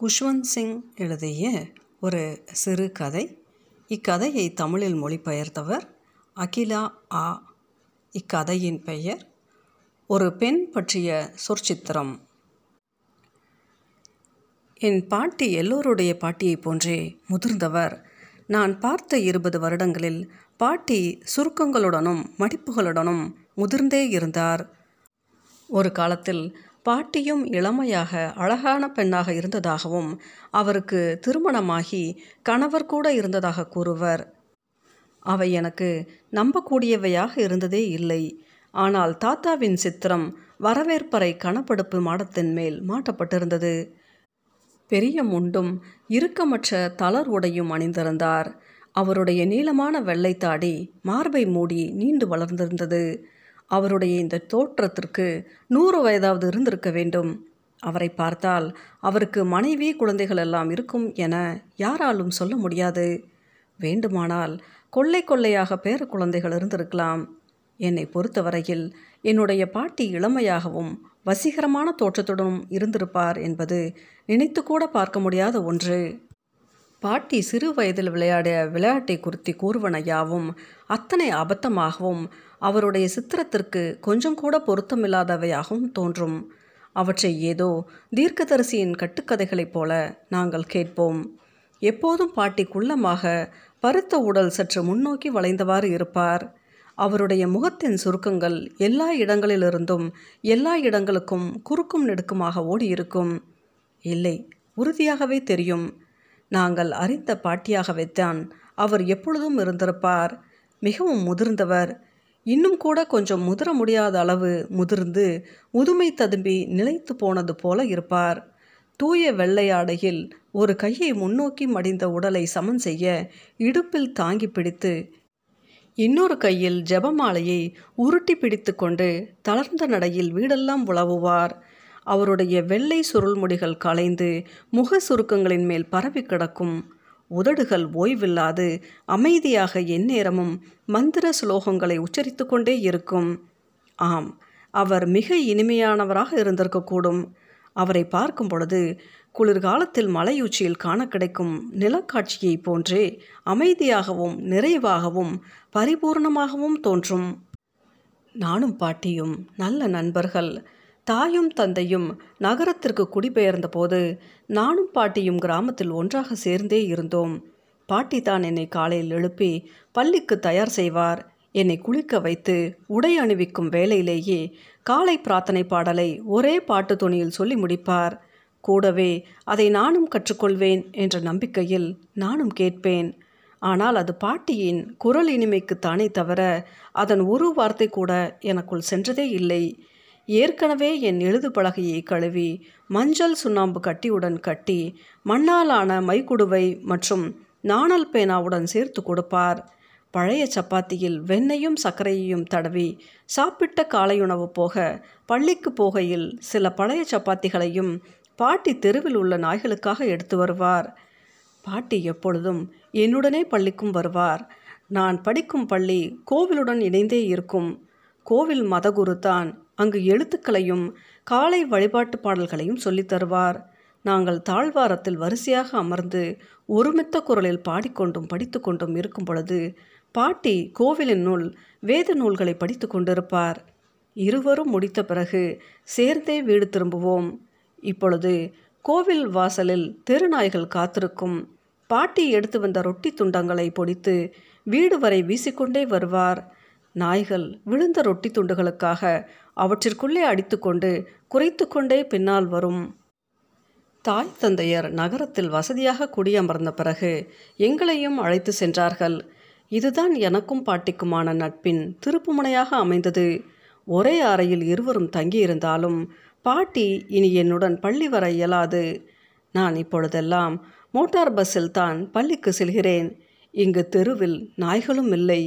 குஷ்வந்த் சிங் எழுதிய ஒரு சிறு கதை இக்கதையை தமிழில் மொழிபெயர்த்தவர் அகிலா ஆ இக்கதையின் பெயர் ஒரு பெண் பற்றிய சொற்சித்திரம் என் பாட்டி எல்லோருடைய பாட்டியைப் போன்றே முதிர்ந்தவர் நான் பார்த்த இருபது வருடங்களில் பாட்டி சுருக்கங்களுடனும் மடிப்புகளுடனும் முதிர்ந்தே இருந்தார் ஒரு காலத்தில் பாட்டியும் இளமையாக அழகான பெண்ணாக இருந்ததாகவும் அவருக்கு திருமணமாகி கணவர் கூட இருந்ததாக கூறுவர் அவை எனக்கு நம்பக்கூடியவையாக இருந்ததே இல்லை ஆனால் தாத்தாவின் சித்திரம் வரவேற்பறை கணப்படுப்பு மாடத்தின் மேல் மாட்டப்பட்டிருந்தது பெரிய முண்டும் இறுக்கமற்ற தளர் உடையும் அணிந்திருந்தார் அவருடைய நீளமான வெள்ளைத்தாடி மார்பை மூடி நீண்டு வளர்ந்திருந்தது அவருடைய இந்த தோற்றத்திற்கு நூறு வயதாவது இருந்திருக்க வேண்டும் அவரை பார்த்தால் அவருக்கு மனைவி குழந்தைகள் எல்லாம் இருக்கும் என யாராலும் சொல்ல முடியாது வேண்டுமானால் கொள்ளை கொள்ளையாக பேர குழந்தைகள் இருந்திருக்கலாம் என்னை பொறுத்தவரையில் என்னுடைய பாட்டி இளமையாகவும் வசீகரமான தோற்றத்துடனும் இருந்திருப்பார் என்பது நினைத்து கூட பார்க்க முடியாத ஒன்று பாட்டி சிறு வயதில் விளையாடிய விளையாட்டை குறித்து கூறுவன யாவும் அத்தனை அபத்தமாகவும் அவருடைய சித்திரத்திற்கு கொஞ்சம் கூட பொருத்தமில்லாதவையாகவும் தோன்றும் அவற்றை ஏதோ தீர்க்கதரிசியின் கட்டுக்கதைகளைப் போல நாங்கள் கேட்போம் எப்போதும் பாட்டி குள்ளமாக பருத்த உடல் சற்று முன்னோக்கி வளைந்தவாறு இருப்பார் அவருடைய முகத்தின் சுருக்கங்கள் எல்லா இடங்களிலிருந்தும் எல்லா இடங்களுக்கும் குறுக்கும் நெடுக்குமாக ஓடியிருக்கும் இல்லை உறுதியாகவே தெரியும் நாங்கள் அறிந்த பாட்டியாகவேத்தான் அவர் எப்பொழுதும் இருந்திருப்பார் மிகவும் முதிர்ந்தவர் இன்னும் கூட கொஞ்சம் முதிர முடியாத அளவு முதிர்ந்து முதுமை ததும்பி நிலைத்து போனது போல இருப்பார் தூய வெள்ளை ஆடையில் ஒரு கையை முன்னோக்கி மடிந்த உடலை சமன் செய்ய இடுப்பில் தாங்கி பிடித்து இன்னொரு கையில் ஜெபமாலையை உருட்டி பிடித்து கொண்டு தளர்ந்த நடையில் வீடெல்லாம் உழவுவார் அவருடைய வெள்ளை சுருள்முடிகள் களைந்து முக சுருக்கங்களின் மேல் பரவி கிடக்கும் உதடுகள் ஓய்வில்லாது அமைதியாக எந்நேரமும் மந்திர சுலோகங்களை உச்சரித்து கொண்டே இருக்கும் ஆம் அவர் மிக இனிமையானவராக இருந்திருக்கக்கூடும் அவரை பார்க்கும் பொழுது குளிர்காலத்தில் மலையுச்சியில் காண கிடைக்கும் நிலக்காட்சியை போன்றே அமைதியாகவும் நிறைவாகவும் பரிபூர்ணமாகவும் தோன்றும் நானும் பாட்டியும் நல்ல நண்பர்கள் தாயும் தந்தையும் நகரத்திற்கு குடிபெயர்ந்த போது நானும் பாட்டியும் கிராமத்தில் ஒன்றாக சேர்ந்தே இருந்தோம் பாட்டி தான் என்னை காலையில் எழுப்பி பள்ளிக்கு தயார் செய்வார் என்னை குளிக்க வைத்து உடை அணிவிக்கும் வேலையிலேயே காலை பிரார்த்தனை பாடலை ஒரே பாட்டு துணியில் சொல்லி முடிப்பார் கூடவே அதை நானும் கற்றுக்கொள்வேன் என்ற நம்பிக்கையில் நானும் கேட்பேன் ஆனால் அது பாட்டியின் குரல் இனிமைக்குத்தானே தவிர அதன் ஒரு வார்த்தை கூட எனக்குள் சென்றதே இல்லை ஏற்கனவே என் எழுது பலகையை கழுவி மஞ்சள் சுண்ணாம்பு கட்டியுடன் கட்டி மண்ணாலான மைக்குடுவை மற்றும் நாணல் பேனாவுடன் சேர்த்து கொடுப்பார் பழைய சப்பாத்தியில் வெண்ணையும் சர்க்கரையையும் தடவி சாப்பிட்ட காலையுணவு போக பள்ளிக்கு போகையில் சில பழைய சப்பாத்திகளையும் பாட்டி தெருவில் உள்ள நாய்களுக்காக எடுத்து வருவார் பாட்டி எப்பொழுதும் என்னுடனே பள்ளிக்கும் வருவார் நான் படிக்கும் பள்ளி கோவிலுடன் இணைந்தே இருக்கும் கோவில் மதகுரு தான் அங்கு எழுத்துக்களையும் காலை வழிபாட்டு பாடல்களையும் சொல்லித் தருவார் நாங்கள் தாழ்வாரத்தில் வரிசையாக அமர்ந்து ஒருமித்த குரலில் பாடிக்கொண்டும் படித்து கொண்டும் இருக்கும் பொழுது பாட்டி கோவிலின் நூல் வேத நூல்களை படித்து கொண்டிருப்பார் இருவரும் முடித்த பிறகு சேர்ந்தே வீடு திரும்புவோம் இப்பொழுது கோவில் வாசலில் தெருநாய்கள் காத்திருக்கும் பாட்டி எடுத்து வந்த ரொட்டி துண்டங்களை பொடித்து வீடு வரை வீசிக்கொண்டே வருவார் நாய்கள் விழுந்த ரொட்டி துண்டுகளுக்காக அவற்றிற்குள்ளே அடித்துக்கொண்டு குறைத்து கொண்டே பின்னால் வரும் தாய் தந்தையர் நகரத்தில் வசதியாக குடியமர்ந்த பிறகு எங்களையும் அழைத்து சென்றார்கள் இதுதான் எனக்கும் பாட்டிக்குமான நட்பின் திருப்புமுனையாக அமைந்தது ஒரே அறையில் இருவரும் தங்கியிருந்தாலும் பாட்டி இனி என்னுடன் பள்ளி வர இயலாது நான் இப்பொழுதெல்லாம் மோட்டார் பஸ்ஸில் தான் பள்ளிக்கு செல்கிறேன் இங்கு தெருவில் நாய்களும் இல்லை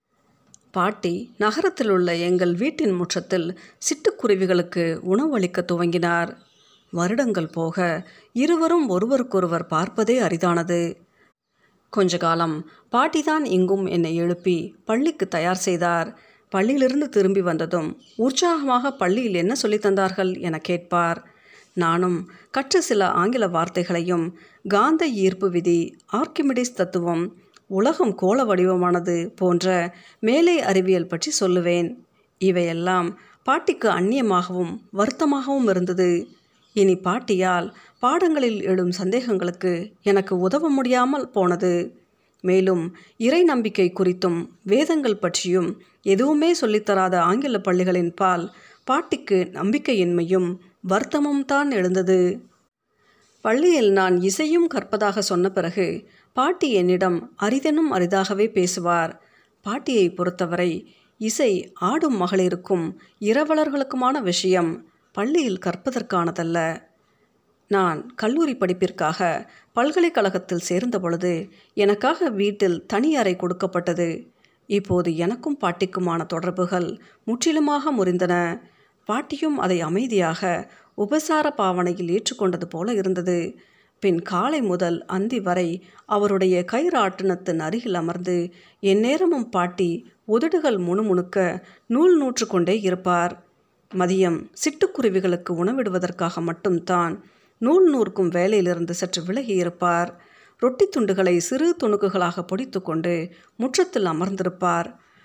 பாட்டி நகரத்தில் உள்ள எங்கள் வீட்டின் முற்றத்தில் சிட்டுக்குருவிகளுக்கு உணவளிக்க துவங்கினார் வருடங்கள் போக இருவரும் ஒருவருக்கொருவர் பார்ப்பதே அரிதானது கொஞ்ச காலம் பாட்டிதான் இங்கும் என்னை எழுப்பி பள்ளிக்கு தயார் செய்தார் பள்ளியிலிருந்து திரும்பி வந்ததும் உற்சாகமாக பள்ளியில் என்ன சொல்லித் தந்தார்கள் என கேட்பார் நானும் கற்ற சில ஆங்கில வார்த்தைகளையும் காந்த ஈர்ப்பு விதி ஆர்கிமிடிஸ் தத்துவம் உலகம் கோள வடிவமானது போன்ற மேலை அறிவியல் பற்றி சொல்லுவேன் இவையெல்லாம் பாட்டிக்கு அந்நியமாகவும் வருத்தமாகவும் இருந்தது இனி பாட்டியால் பாடங்களில் எழும் சந்தேகங்களுக்கு எனக்கு உதவ முடியாமல் போனது மேலும் இறை நம்பிக்கை குறித்தும் வேதங்கள் பற்றியும் எதுவுமே சொல்லித்தராத ஆங்கில பள்ளிகளின் பால் பாட்டிக்கு நம்பிக்கையின்மையும் வருத்தமும் தான் எழுந்தது பள்ளியில் நான் இசையும் கற்பதாக சொன்ன பிறகு பாட்டி என்னிடம் அரிதெனும் அரிதாகவே பேசுவார் பாட்டியை பொறுத்தவரை இசை ஆடும் மகளிருக்கும் இரவலர்களுக்குமான விஷயம் பள்ளியில் கற்பதற்கானதல்ல நான் கல்லூரி படிப்பிற்காக பல்கலைக்கழகத்தில் சேர்ந்த பொழுது எனக்காக வீட்டில் தனி அறை கொடுக்கப்பட்டது இப்போது எனக்கும் பாட்டிக்குமான தொடர்புகள் முற்றிலுமாக முறிந்தன பாட்டியும் அதை அமைதியாக உபசார பாவனையில் ஏற்றுக்கொண்டது போல இருந்தது பின் காலை முதல் அந்தி வரை அவருடைய கயிறாட்டினத்தின் அருகில் அமர்ந்து எந்நேரமும் பாட்டி உதடுகள் முணுமுணுக்க நூல் நூற்று கொண்டே இருப்பார் மதியம் சிட்டுக்குருவிகளுக்கு உணவிடுவதற்காக மட்டும்தான் நூல் நூற்கும் வேலையிலிருந்து சற்று விலகி இருப்பார் ரொட்டி துண்டுகளை சிறு துணுக்குகளாக பொடித்து கொண்டு முற்றத்தில் அமர்ந்திருப்பார்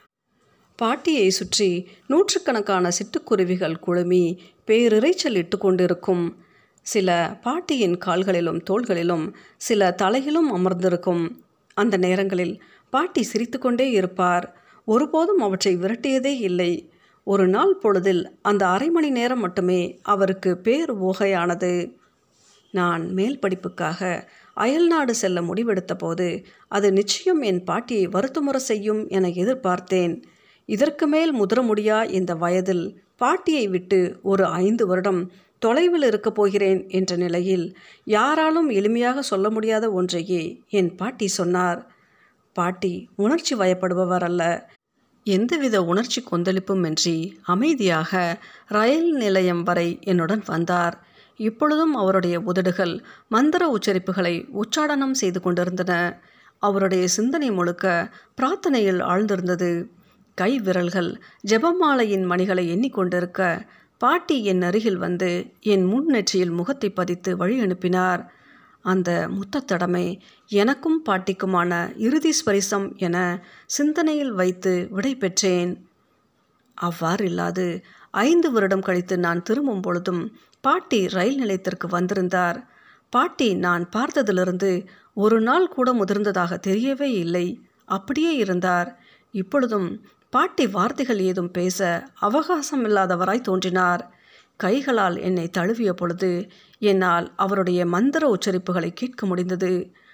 பாட்டியை சுற்றி நூற்றுக்கணக்கான சிட்டுக்குருவிகள் குழுமி பேரிரைச்சல் இட்டு கொண்டிருக்கும் சில பாட்டியின் கால்களிலும் தோள்களிலும் சில தலையிலும் அமர்ந்திருக்கும் அந்த நேரங்களில் பாட்டி சிரித்துக்கொண்டே இருப்பார் ஒருபோதும் அவற்றை விரட்டியதே இல்லை ஒரு நாள் பொழுதில் அந்த அரை மணி நேரம் மட்டுமே அவருக்கு பேர் ஓகையானது நான் மேல் படிப்புக்காக அயல்நாடு செல்ல முடிவெடுத்த போது அது நிச்சயம் என் பாட்டியை வருத்தமுறை செய்யும் என எதிர்பார்த்தேன் இதற்கு மேல் முதிர முடியா இந்த வயதில் பாட்டியை விட்டு ஒரு ஐந்து வருடம் தொலைவில் இருக்கப் போகிறேன் என்ற நிலையில் யாராலும் எளிமையாக சொல்ல முடியாத ஒன்றையே என் பாட்டி சொன்னார் பாட்டி உணர்ச்சி வயப்படுபவர் அல்ல எந்தவித உணர்ச்சி கொந்தளிப்புமின்றி அமைதியாக ரயில் நிலையம் வரை என்னுடன் வந்தார் இப்பொழுதும் அவருடைய உதடுகள் மந்திர உச்சரிப்புகளை உச்சாடனம் செய்து கொண்டிருந்தன அவருடைய சிந்தனை முழுக்க பிரார்த்தனையில் ஆழ்ந்திருந்தது கை விரல்கள் ஜெபமாலையின் மணிகளை எண்ணிக்கொண்டிருக்க பாட்டி என் அருகில் வந்து என் முன் நெற்றியில் முகத்தை பதித்து வழி அனுப்பினார் அந்த முத்தத்தடமை எனக்கும் பாட்டிக்குமான இறுதி ஸ்பரிசம் என சிந்தனையில் வைத்து விடை பெற்றேன் அவ்வாறு இல்லாது ஐந்து வருடம் கழித்து நான் திரும்பும் பொழுதும் பாட்டி ரயில் நிலையத்திற்கு வந்திருந்தார் பாட்டி நான் பார்த்ததிலிருந்து ஒரு நாள் கூட முதிர்ந்ததாக தெரியவே இல்லை அப்படியே இருந்தார் இப்பொழுதும் பாட்டி வார்த்தைகள் ஏதும் பேச அவகாசம் இல்லாதவராய் தோன்றினார் கைகளால் என்னை தழுவிய பொழுது என்னால் அவருடைய மந்திர உச்சரிப்புகளை கேட்க முடிந்தது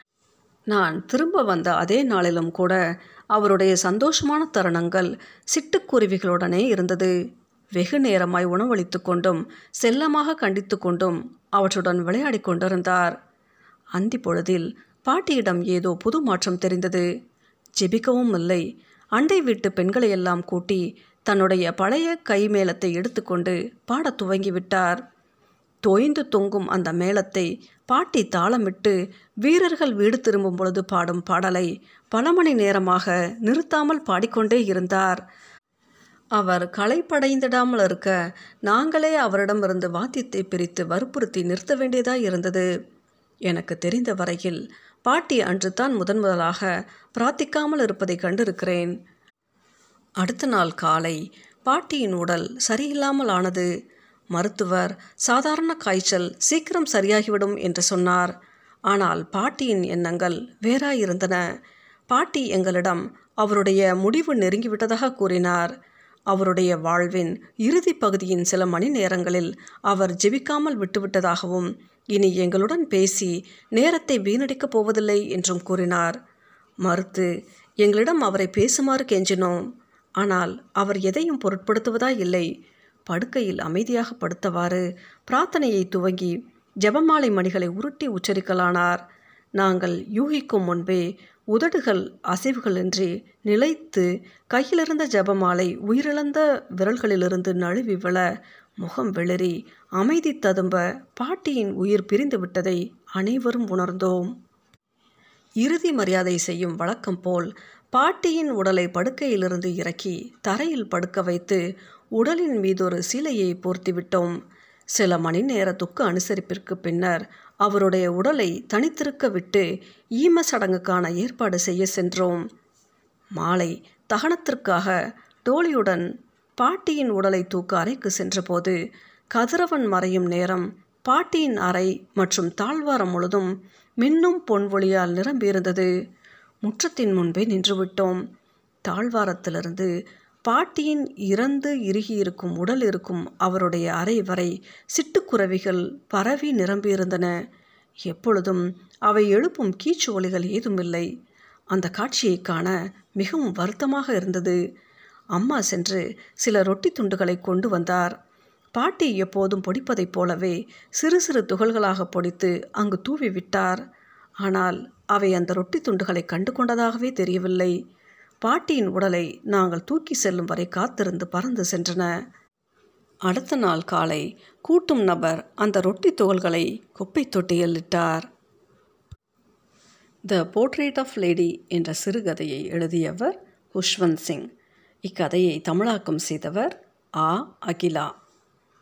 நான் திரும்ப வந்த அதே நாளிலும் கூட அவருடைய சந்தோஷமான தருணங்கள் சிட்டுக்குருவிகளுடனே இருந்தது வெகு நேரமாய் உணவளித்து கொண்டும் செல்லமாக கண்டித்து கொண்டும் அவற்றுடன் விளையாடி கொண்டிருந்தார் அந்தி பொழுதில் பாட்டியிடம் ஏதோ புது மாற்றம் தெரிந்தது ஜெபிக்கவும் இல்லை அண்டை வீட்டு பெண்களையெல்லாம் கூட்டி தன்னுடைய பழைய கைமேளத்தை எடுத்துக்கொண்டு பாடத் துவங்கிவிட்டார் தொய்ந்து தொங்கும் அந்த மேளத்தை பாட்டி தாளமிட்டு வீரர்கள் வீடு திரும்பும் பொழுது பாடும் பாடலை பல மணி நேரமாக நிறுத்தாமல் பாடிக்கொண்டே இருந்தார் அவர் களைப்படைந்திடாமல் இருக்க நாங்களே அவரிடமிருந்து வாத்தியத்தை பிரித்து வற்புறுத்தி நிறுத்த வேண்டியதாய் இருந்தது எனக்கு தெரிந்த வரையில் பாட்டி அன்று தான் முதன் முதலாக பிரார்த்திக்காமல் இருப்பதை கண்டிருக்கிறேன் அடுத்த நாள் காலை பாட்டியின் உடல் சரியில்லாமல் ஆனது மருத்துவர் சாதாரண காய்ச்சல் சீக்கிரம் சரியாகிவிடும் என்று சொன்னார் ஆனால் பாட்டியின் எண்ணங்கள் வேறாயிருந்தன பாட்டி எங்களிடம் அவருடைய முடிவு நெருங்கிவிட்டதாக கூறினார் அவருடைய வாழ்வின் இறுதி பகுதியின் சில மணி நேரங்களில் அவர் ஜெபிக்காமல் விட்டுவிட்டதாகவும் இனி எங்களுடன் பேசி நேரத்தை வீணடிக்கப் போவதில்லை என்றும் கூறினார் மறுத்து எங்களிடம் அவரை பேசுமாறு கெஞ்சினோம் ஆனால் அவர் எதையும் பொருட்படுத்துவதாய் இல்லை படுக்கையில் அமைதியாக படுத்தவாறு பிரார்த்தனையை துவங்கி ஜெபமாலை மணிகளை உருட்டி உச்சரிக்கலானார் நாங்கள் யூகிக்கும் முன்பே உதடுகள் அசைவுகளின்றி நிலைத்து கையிலிருந்த ஜெபமாலை உயிரிழந்த விரல்களிலிருந்து நழுவி விழ முகம் வெளிரி அமைதி ததும்ப பாட்டியின் உயிர் பிரிந்து விட்டதை அனைவரும் உணர்ந்தோம் இறுதி மரியாதை செய்யும் வழக்கம் போல் பாட்டியின் உடலை படுக்கையிலிருந்து இறக்கி தரையில் படுக்க வைத்து உடலின் மீதொரு சீலையை போர்த்திவிட்டோம் சில மணி நேர துக்க அனுசரிப்பிற்கு பின்னர் அவருடைய உடலை தனித்திருக்க விட்டு ஈம சடங்குக்கான ஏற்பாடு செய்ய சென்றோம் மாலை தகனத்திற்காக டோலியுடன் பாட்டியின் உடலை தூக்க அறைக்கு சென்றபோது கதிரவன் மறையும் நேரம் பாட்டியின் அறை மற்றும் தாழ்வாரம் முழுதும் மின்னும் பொன்வொளியால் நிரம்பியிருந்தது முற்றத்தின் முன்பே நின்றுவிட்டோம் தாழ்வாரத்திலிருந்து பாட்டியின் இறந்து இறுகியிருக்கும் உடல் இருக்கும் அவருடைய அறை வரை சிட்டுக்குருவிகள் பரவி நிரம்பியிருந்தன எப்பொழுதும் அவை எழுப்பும் கீச்சு ஒலிகள் ஏதுமில்லை அந்த காட்சியை காண மிகவும் வருத்தமாக இருந்தது அம்மா சென்று சில ரொட்டி துண்டுகளை கொண்டு வந்தார் பாட்டி எப்போதும் பொடிப்பதைப் போலவே சிறு சிறு துகள்களாக பொடித்து அங்கு தூவி விட்டார் ஆனால் அவை அந்த ரொட்டி துண்டுகளை கண்டு கொண்டதாகவே தெரியவில்லை பாட்டியின் உடலை நாங்கள் தூக்கி செல்லும் வரை காத்திருந்து பறந்து சென்றன அடுத்த நாள் காலை கூட்டும் நபர் அந்த ரொட்டி துகள்களை குப்பை தொட்டியில் இட்டார் த போர்ட்ரேட் ஆஃப் லேடி என்ற சிறுகதையை எழுதியவர் குஷ்வந்த் சிங் இக்கதையை தமிழாக்கம் செய்தவர் ஆ அகிலா